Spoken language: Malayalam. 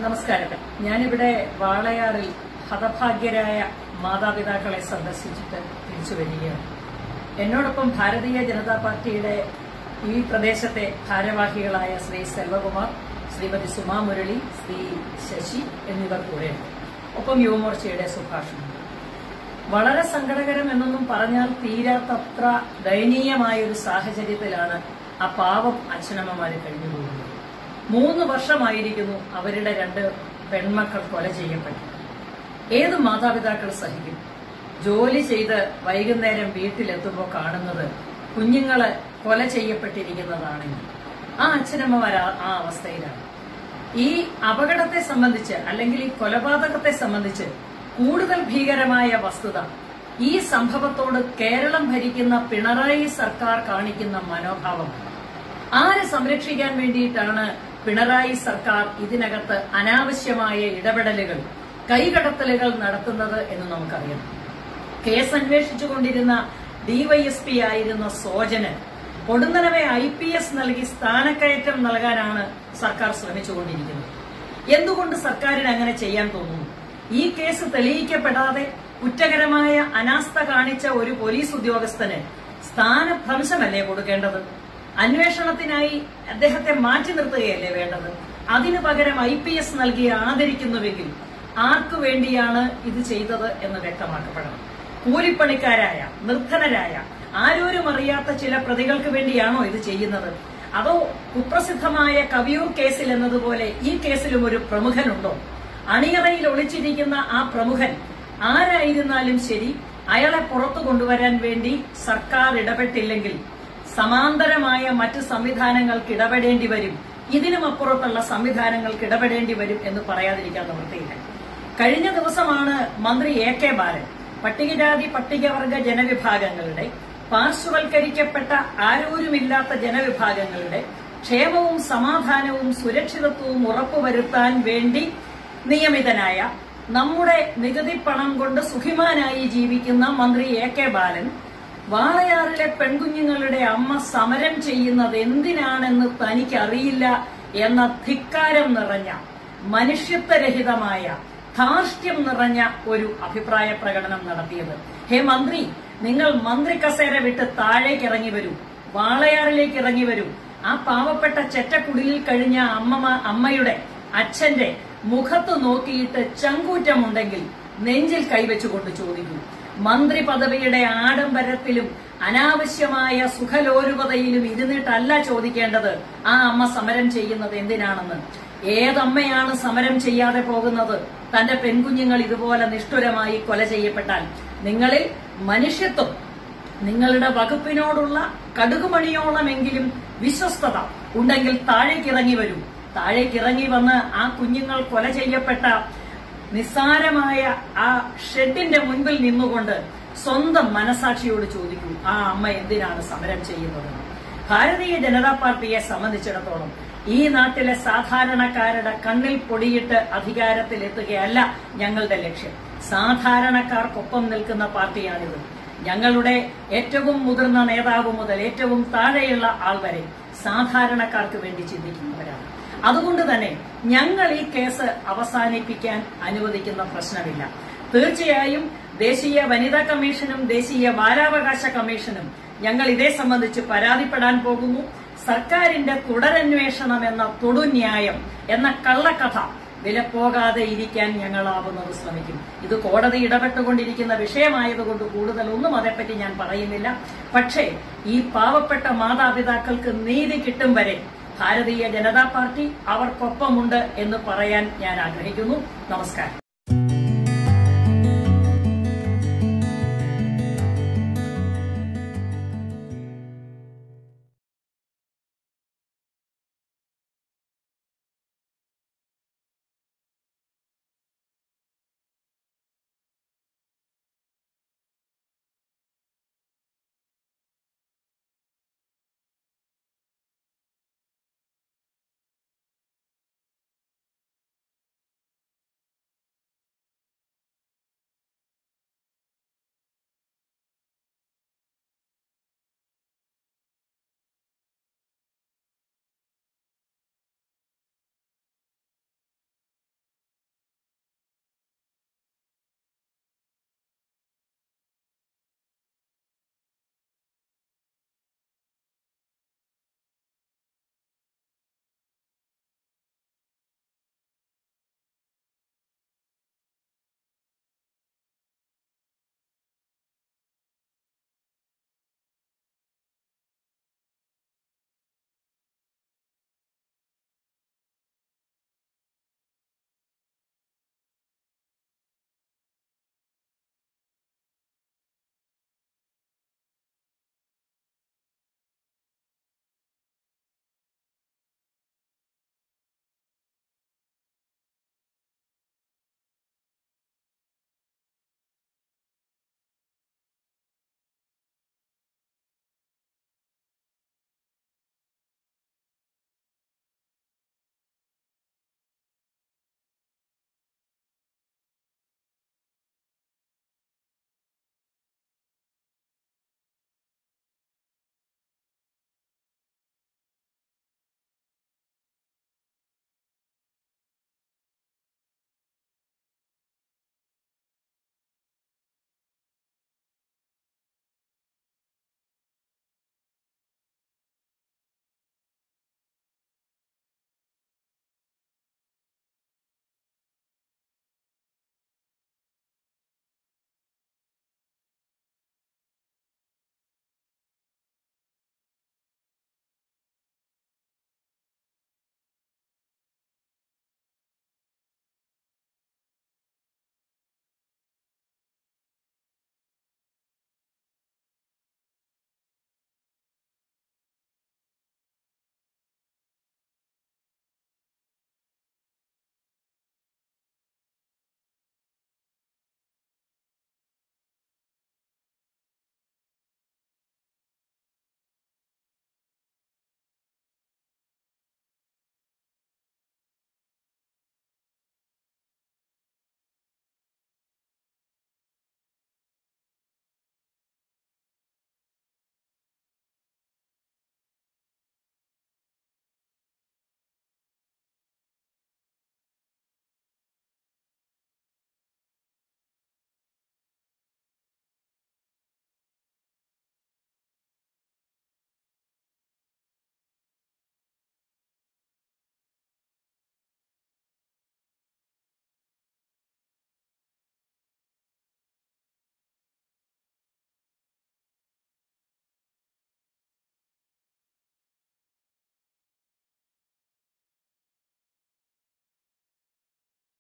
നമസ്കാരം ഞാനിവിടെ വാളയാറിൽ ഹതഭാഗ്യരായ മാതാപിതാക്കളെ സന്ദർശിച്ചിട്ട് തിരിച്ചു വരികയാണ് എന്നോടൊപ്പം ഭാരതീയ ജനതാ പാർട്ടിയുടെ ഈ പ്രദേശത്തെ ഭാരവാഹികളായ ശ്രീ സെൽവകുമാർ ശ്രീമതി സുമാ മുരളി ശ്രീ ശശി എന്നിവർ കൂടെയുണ്ട് ഒപ്പം യുവമോർച്ചയുടെ സുഭാഷുണ്ട് വളരെ സങ്കടകരം എന്നൊന്നും പറഞ്ഞാൽ തീരാത്തത്ര ദയനീയമായ ഒരു സാഹചര്യത്തിലാണ് ആ പാവം അച്ഛനമ്മമാര് കഴിഞ്ഞുപോകുന്നത് മൂന്ന് വർഷമായിരിക്കുന്നു അവരുടെ രണ്ട് പെൺമക്കൾ കൊല ചെയ്യപ്പെട്ടു ഏത് മാതാപിതാക്കൾ സഹിക്കും ജോലി ചെയ്ത് വൈകുന്നേരം വീട്ടിലെത്തുമ്പോൾ കാണുന്നത് കുഞ്ഞുങ്ങള് കൊല ചെയ്യപ്പെട്ടിരിക്കുന്നതാണെങ്കിൽ ആ അച്ഛനമ്മമാർ ആ- ആ അവസ്ഥയിലാണ് ഈ അപകടത്തെ സംബന്ധിച്ച് അല്ലെങ്കിൽ ഈ കൊലപാതകത്തെ സംബന്ധിച്ച് കൂടുതൽ ഭീകരമായ വസ്തുത ഈ സംഭവത്തോട് കേരളം ഭരിക്കുന്ന പിണറായി സർക്കാർ കാണിക്കുന്ന മനോഭാവമാണ് ആരെ സംരക്ഷിക്കാൻ വേണ്ടിയിട്ടാണ് പിണറായി സർക്കാർ ഇതിനകത്ത് അനാവശ്യമായ ഇടപെടലുകൾ കൈകടത്തലുകൾ നടത്തുന്നത് എന്ന് നമുക്കറിയാം കേസ് അന്വേഷിച്ചുകൊണ്ടിരുന്ന ഡിവൈഎസ്പി ആയിരുന്ന സോജന് പൊടുന്നനവെ ഐ പി എസ് നൽകി സ്ഥാനക്കയറ്റം നൽകാനാണ് സർക്കാർ ശ്രമിച്ചുകൊണ്ടിരിക്കുന്നത് എന്തുകൊണ്ട് സർക്കാരിന് അങ്ങനെ ചെയ്യാൻ തോന്നുന്നു ഈ കേസ് തെളിയിക്കപ്പെടാതെ കുറ്റകരമായ അനാസ്ഥ കാണിച്ച ഒരു പോലീസ് ഉദ്യോഗസ്ഥന് സ്ഥാനഭ്രംശമല്ലേ കൊടുക്കേണ്ടത് അന്വേഷണത്തിനായി അദ്ദേഹത്തെ മാറ്റി നിർത്തുകയല്ലേ വേണ്ടത് അതിനു പകരം ഐ പി എസ് നൽകി ആദരിക്കുന്നുവെങ്കിൽ ആർക്കു വേണ്ടിയാണ് ഇത് ചെയ്തത് എന്ന് വ്യക്തമാക്കപ്പെടണം കൂലിപ്പണിക്കാരായ നിർധനരായ ആരോരും അറിയാത്ത ചില പ്രതികൾക്ക് വേണ്ടിയാണോ ഇത് ചെയ്യുന്നത് അതോ കുപ്രസിദ്ധമായ കവിയൂർ കേസിൽ എന്നതുപോലെ ഈ കേസിലും ഒരു പ്രമുഖനുണ്ടോ അണിയറയിൽ ഒളിച്ചിരിക്കുന്ന ആ പ്രമുഖൻ ആരായിരുന്നാലും ശരി അയാളെ പുറത്തു കൊണ്ടുവരാൻ വേണ്ടി സർക്കാർ ഇടപെട്ടില്ലെങ്കിൽ സമാന്തരമായ മറ്റ് സംവിധാനങ്ങൾക്ക് ഇടപെടേണ്ടി വരും ഇതിനും അപ്പുറത്തുള്ള സംവിധാനങ്ങൾക്ക് ഇടപെടേണ്ടി വരും എന്ന് പറയാതിരിക്കാൻ നിവൃത്തിയില്ല കഴിഞ്ഞ ദിവസമാണ് മന്ത്രി എ കെ ബാലൻ പട്ടികജാതി പട്ടികവർഗ ജനവിഭാഗങ്ങളുടെ പാർശ്വവൽക്കരിക്കപ്പെട്ട ആരോരുമില്ലാത്ത ജനവിഭാഗങ്ങളുടെ ക്ഷേമവും സമാധാനവും സുരക്ഷിതത്വവും ഉറപ്പുവരുത്താൻ വേണ്ടി നിയമിതനായ നമ്മുടെ നികുതി പണം കൊണ്ട് സുഖിമാനായി ജീവിക്കുന്ന മന്ത്രി എ കെ ബാലൻ വാളയാറിലെ പെൺകുഞ്ഞുങ്ങളുടെ അമ്മ സമരം ചെയ്യുന്നത് എന്തിനാണെന്ന് തനിക്കറിയില്ല എന്ന ധിക്കാരം നിറഞ്ഞ മനുഷ്യത്വരഹിതമായ ധാർഷ്ട്യം നിറഞ്ഞ ഒരു അഭിപ്രായ പ്രകടനം നടത്തിയത് ഹേ മന്ത്രി നിങ്ങൾ മന്ത്രി കസേര വിട്ട് താഴേക്ക് ഇറങ്ങി വരൂ വാളയാറിലേക്ക് ഇറങ്ങി വരൂ ആ പാവപ്പെട്ട ചെറ്റക്കുടിലിൽ കഴിഞ്ഞ അമ്മ അമ്മയുടെ അച്ഛന്റെ മുഖത്ത് നോക്കിയിട്ട് ചങ്കൂറ്റമുണ്ടെങ്കിൽ നെഞ്ചിൽ കൈവച്ചുകൊണ്ട് ചോദിക്കൂ മന്ത്രി പദവിയുടെ ആഡംബരത്തിലും അനാവശ്യമായ സുഖലോലുപതയിലും ഇരുന്നിട്ടല്ല ചോദിക്കേണ്ടത് ആ അമ്മ സമരം ചെയ്യുന്നത് എന്തിനാണെന്ന് ഏതമ്മയാണ് സമരം ചെയ്യാതെ പോകുന്നത് തന്റെ പെൺകുഞ്ഞുങ്ങൾ ഇതുപോലെ നിഷ്ഠുരമായി കൊല ചെയ്യപ്പെട്ടാൽ നിങ്ങളിൽ മനുഷ്യത്വം നിങ്ങളുടെ വകുപ്പിനോടുള്ള കടുകുമണിയോളമെങ്കിലും വിശ്വസ്തത ഉണ്ടെങ്കിൽ താഴേക്കിറങ്ങി വരൂ താഴേക്കിറങ്ങി വന്ന് ആ കുഞ്ഞുങ്ങൾ കൊല ചെയ്യപ്പെട്ട നിസ്സാരമായ ആ ഷെഡിന്റെ മുൻപിൽ നിന്നുകൊണ്ട് സ്വന്തം മനസാക്ഷിയോട് ചോദിക്കൂ ആ അമ്മ എന്തിനാണ് സമരം ചെയ്യുന്നത് ഭാരതീയ ജനതാ പാർട്ടിയെ സംബന്ധിച്ചിടത്തോളം ഈ നാട്ടിലെ സാധാരണക്കാരുടെ കണ്ണിൽ പൊടിയിട്ട് അധികാരത്തിലെത്തുകയല്ല ഞങ്ങളുടെ ലക്ഷ്യം സാധാരണക്കാർക്കൊപ്പം നിൽക്കുന്ന പാർട്ടിയാണിത് ഞങ്ങളുടെ ഏറ്റവും മുതിർന്ന നേതാവ് മുതൽ ഏറ്റവും താഴെയുള്ള ആൾ വരെ സാധാരണക്കാർക്ക് വേണ്ടി ചിന്തിക്കുന്നവരാണ് അതുകൊണ്ട് തന്നെ ഞങ്ങൾ ഈ കേസ് അവസാനിപ്പിക്കാൻ അനുവദിക്കുന്ന പ്രശ്നമില്ല തീർച്ചയായും ദേശീയ വനിതാ കമ്മീഷനും ദേശീയ ബാലാവകാശ കമ്മീഷനും ഞങ്ങൾ ഇതേ സംബന്ധിച്ച് പരാതിപ്പെടാൻ പോകുന്നു സർക്കാരിന്റെ തുടരന്വേഷണം എന്ന തൊടുന്യായം എന്ന കള്ളക്കഥ വിലപ്പോകാതെ ഇരിക്കാൻ ഞങ്ങളാവുന്നത് ശ്രമിക്കും ഇത് കോടതി ഇടപെട്ടുകൊണ്ടിരിക്കുന്ന വിഷയമായതുകൊണ്ട് കൂടുതൽ ഒന്നും അതേപ്പറ്റി ഞാൻ പറയുന്നില്ല പക്ഷേ ഈ പാവപ്പെട്ട മാതാപിതാക്കൾക്ക് നീതി കിട്ടും വരെ ഭാരതീയ ജനതാ പാർട്ടി അവർക്കൊപ്പമുണ്ട് എന്ന് പറയാൻ ഞാൻ ആഗ്രഹിക്കുന്നു നമസ്കാരം